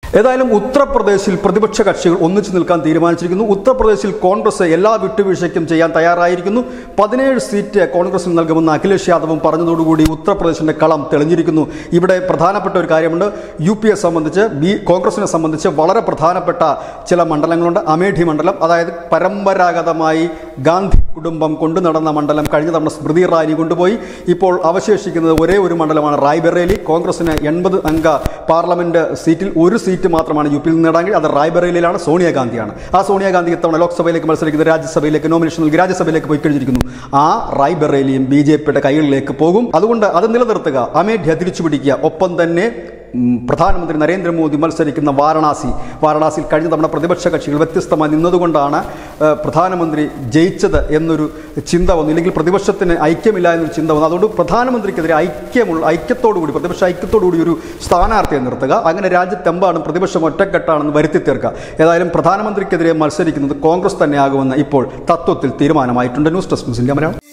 ഏതായാലും ഉത്തർപ്രദേശിൽ പ്രതിപക്ഷ കക്ഷികൾ ഒന്നിച്ചു നിൽക്കാൻ തീരുമാനിച്ചിരിക്കുന്നു ഉത്തർപ്രദേശിൽ കോൺഗ്രസ് എല്ലാ വിട്ടുവീഴ്ചയ്ക്കും ചെയ്യാൻ തയ്യാറായിരിക്കുന്നു പതിനേഴ് സീറ്റ് കോൺഗ്രസിന് നൽകുമെന്ന് അഖിലേഷ് യാദവും പറഞ്ഞതോടുകൂടി ഉത്തർപ്രദേശിന്റെ കളം തെളിഞ്ഞിരിക്കുന്നു ഇവിടെ പ്രധാനപ്പെട്ട ഒരു കാര്യമുണ്ട് യു പി എ സംബന്ധിച്ച് ബി കോൺഗ്രസിനെ സംബന്ധിച്ച് വളരെ പ്രധാനപ്പെട്ട ചില മണ്ഡലങ്ങളുണ്ട് അമേഠി മണ്ഡലം അതായത് പരമ്പരാഗതമായി ഗാന്ധി കുടുംബം കൊണ്ടു നടന്ന മണ്ഡലം കഴിഞ്ഞ തവണ സ്മൃതി ഇറാനി കൊണ്ടുപോയി ഇപ്പോൾ അവശേഷിക്കുന്നത് ഒരേ ഒരു മണ്ഡലമാണ് റായ്ബറേലി കോൺഗ്രസിന് എൺപത് അംഗ പാർലമെന്റ് സീറ്റിൽ ഒരു സീറ്റ് മാത്രമാണ് യു പിയിൽ നിന്ന് നേടാമെങ്കിൽ അത് റായ്ബറേലിയിലാണ് സോണിയാഗാന്ധിയാണ് ആ സോണിയാഗാന്ധി ഇത്തവണ ലോക്സഭയിലേക്ക് മത്സരിക്കുന്നത് രാജ്യസഭയിലേക്ക് നോമിനേഷൻ നൽകി രാജ്യസഭയിലേക്ക് പോയി കഴിഞ്ഞിരിക്കുന്നു ആ റായ്ബറേലിയും ബി ജെ പിയുടെ കൈകളിലേക്ക് പോകും അതുകൊണ്ട് അത് നിലനിർത്തുക അമേഠ്യ തിരിച്ചുപിടിക്കുക ഒപ്പം തന്നെ ഉം, പ്രധാനമന്ത്രി നരേന്ദ്രമോദി മത്സരിക്കുന്ന വാരണാസി വാരണാസിയിൽ കഴിഞ്ഞ തവണ പ്രതിപക്ഷ കക്ഷികൾ വ്യത്യസ്തമായി നിന്നതുകൊണ്ടാണ് ഏഹ്, പ്രധാനമന്ത്രി ജയിച്ചത് എന്നൊരു ചിന്ത വന്നു ഇല്ലെങ്കിൽ പ്രതിപക്ഷത്തിന് ഐക്യമില്ല എന്നൊരു ചിന്ത വന്നു അതുകൊണ്ട് പ്രധാനമന്ത്രിക്കെതിരെ ഐക്യമുള്ള ഐക്യത്തോടുകൂടി പ്രതിപക്ഷ ഐക്യത്തോടുകൂടി ഒരു സ്ഥാനാർത്ഥിയെ നിർത്തുക അങ്ങനെ രാജ്യത്തെമ്പാടും പ്രതിപക്ഷം ഒറ്റക്കെട്ടാണെന്ന് വരുത്തി തീർക്കുക ഏതായാലും പ്രധാനമന്ത്രിക്കെതിരെ മത്സരിക്കുന്നത് കോൺഗ്രസ് തന്നെയാകുമെന്ന് ഇപ്പോൾ തത്വത്തിൽ തീരുമാനമായിട്ടുണ്ട് news desk news India Malayalam